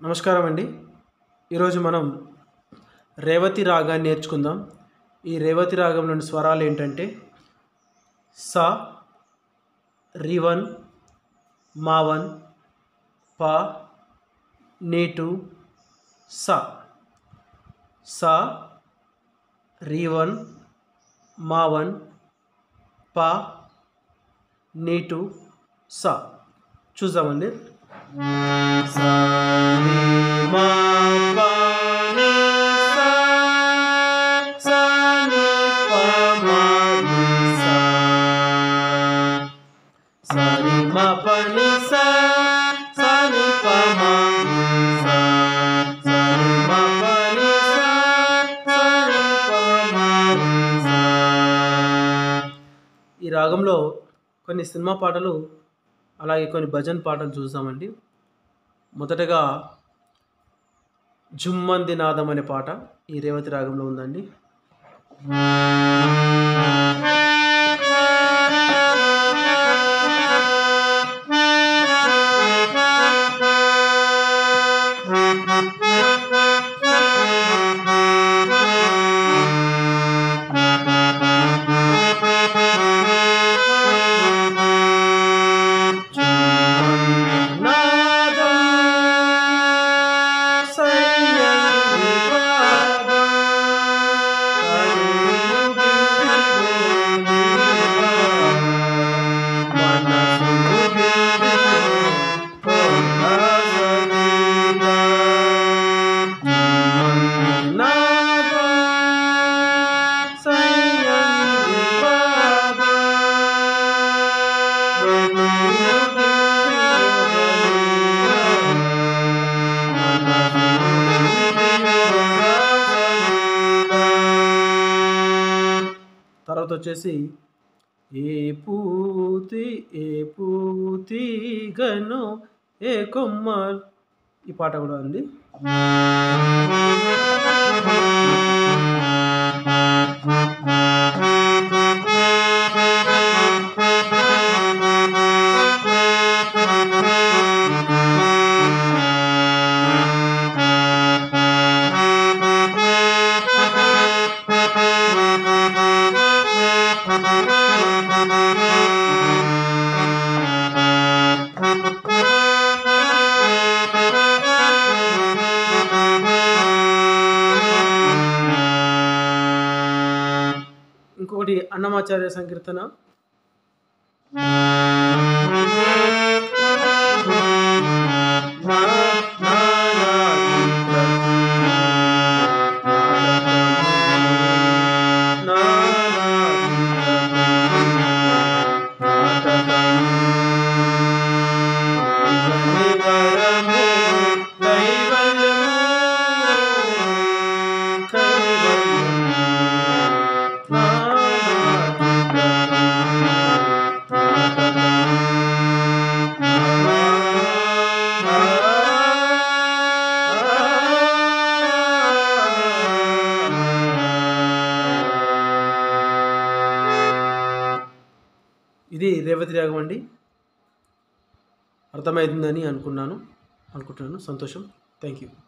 నమస్కారం అండి ఈరోజు మనం రేవతి రాగాన్ని నేర్చుకుందాం ఈ రేవతి రాగంలోని స్వరాలు ఏంటంటే స రివన్ మావన్ ప నీటు స స రివన్ మావన్ ప నీటు స చూద్దామండి సా రి మా పా ని సా సా ని పా మా ని సా సా రి మా పా ని సా సా ని పా మా ని సా సా రి మా పా ని సా సా రి పా మా ని సా ఈ రాగంలో కొన్ని సినిమా పాటలు అలాగే కొన్ని భజన్ పాటలు చూసామండి మొదటగా జుమ్మంది నాదం అనే పాట ఈ రేవతి రాగంలో ఉందండి తర్వాత వచ్చేసి ఏ పూతి ఏ పూతి గను ఏ కొమ్మ ఈ పాట కూడా ఉంది ఇంకొకటి అన్నమాచార్య సంకీర్తన ఇది రేవతి రాగం అండి అర్థమవుతుందని అనుకున్నాను అనుకుంటున్నాను సంతోషం థ్యాంక్ యూ